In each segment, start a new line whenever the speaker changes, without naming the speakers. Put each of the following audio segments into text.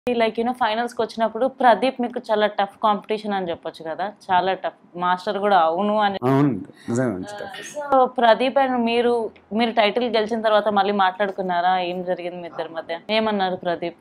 Like you know ఫైనల్స్కి వచ్చినప్పుడు ప్రదీప్ మీకు చాలా టఫ్ కాంపిటీషన్ అని చెప్పొచ్చు కదా చాలా టఫ్ మాస్టర్ కూడా అవును అని
అవునండి నిజంగా మంచి stuff.
సో ప్రదీప్ అండ్ మీరు మీరు టైటిల్ గెలిచిన తర్వాత మళ్ళీ మాట్లాడుకున్నారా ఏం జరిగింది మీ ఇద్దరి మధ్య ఏమన్నారు ప్రదీప్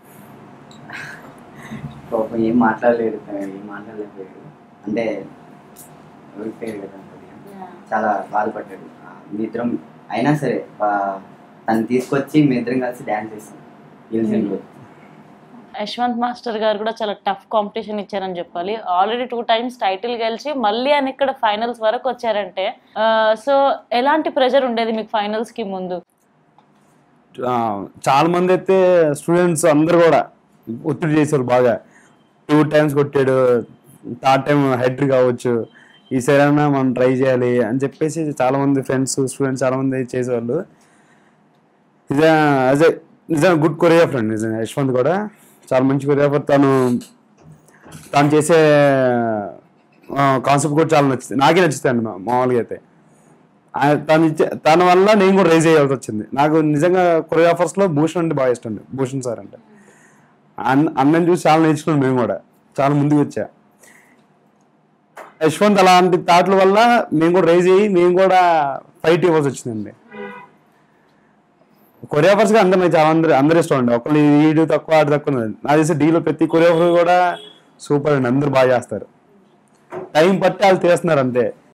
పాపం ఏం మాట్లాడలేదు తను ఏం మాట్లాడలేకపోయాడు అంటే ఓడిపోయాడు కదా కొద్దిగా. చాలా బాధపడ్డాడు ఆ, మీ ఇద్దరం అయినా సరే బా- తను తీసుకొచ్చి మీ ఇద్దరం కలిసి డ్యాన్స్ చేస్తాం గెలిచిన రోజు
యశ్వంత్ మాస్టర్ గారు కూడా చాలా టఫ్ కాంపిటీషన్ ఇచ్చారని చెప్పాలి ఆల్రెడీ టూ టైమ్స్ టైటిల్ గెలిచి మళ్ళీ అని ఇక్కడ ఫైనల్స్ వరకు వచ్చారంటే సో ఎలాంటి ప్రెషర్ ఉండేది మీకు ఫైనల్స్ కి ముందు
ఆ, చాలా మంది అయితే స్టూడెంట్స్ అందరు కూడా ఒత్తిడి చేశారు బాగా టూ టైమ్స్ కొట్టాడు థర్డ్ టైం హెడ్ కావచ్చు ఈసారి అయినా మనం ట్రై చేయాలి అని చెప్పేసి చాలా మంది ఫ్రెండ్స్ స్టూడెంట్స్ చాలా మంది చేసేవాళ్ళు నిజా అదే నిజంగా గుడ్ కొరియోగ్రాఫర్ అండి నిజంగా యశ్వంత్ కూడా చాలా మంచి కొరియోగ్రాఫర్ తను తను చేసే కాన్సెప్ట్ కూడా చాలా నచ్చుతుంది నాకే నచ్చుతాయండి మా- మామూలుగా అయితే ఆయన- తను ఇచ్చే తన వల్ల నేను కూడా రైజ్ అయ్యాల్సి వచ్చింది నాకు నిజంగా కొరియోగ్రాఫర్స్ లో భూషణ్ అంటే బాగా ఇష్టం అండి భూషణ్ సార్ అంటే అన్న అన్నని చూసి చాలా నేర్చుకున్నాం మేము కూడా చాలా ముందుకు వచ్చా యశ్వంత్ అలాంటి థాట్ల వల్ల మేము కూడా రైజ్ అయ్యి మేము కూడా ఫైట్ ఇవ్వాల్సి వచ్చిందండి కొరియోగ్రాఫర్స్ గా అందరు నాకు చాలా అందరు అందరు ఇష్టం అండి ఒకళ్ళు ఈడు తక్కువ ఆడు తక్కువ ఉన్నది. నాకు తెలిసి డీలో ప్రతి కొరియోగ్రాఫర్ కూడా సూపర్ అండి అందరూ బాగా చేస్తారు టైం పట్టి వాళ్ళు తీస్తున్నారు అంతే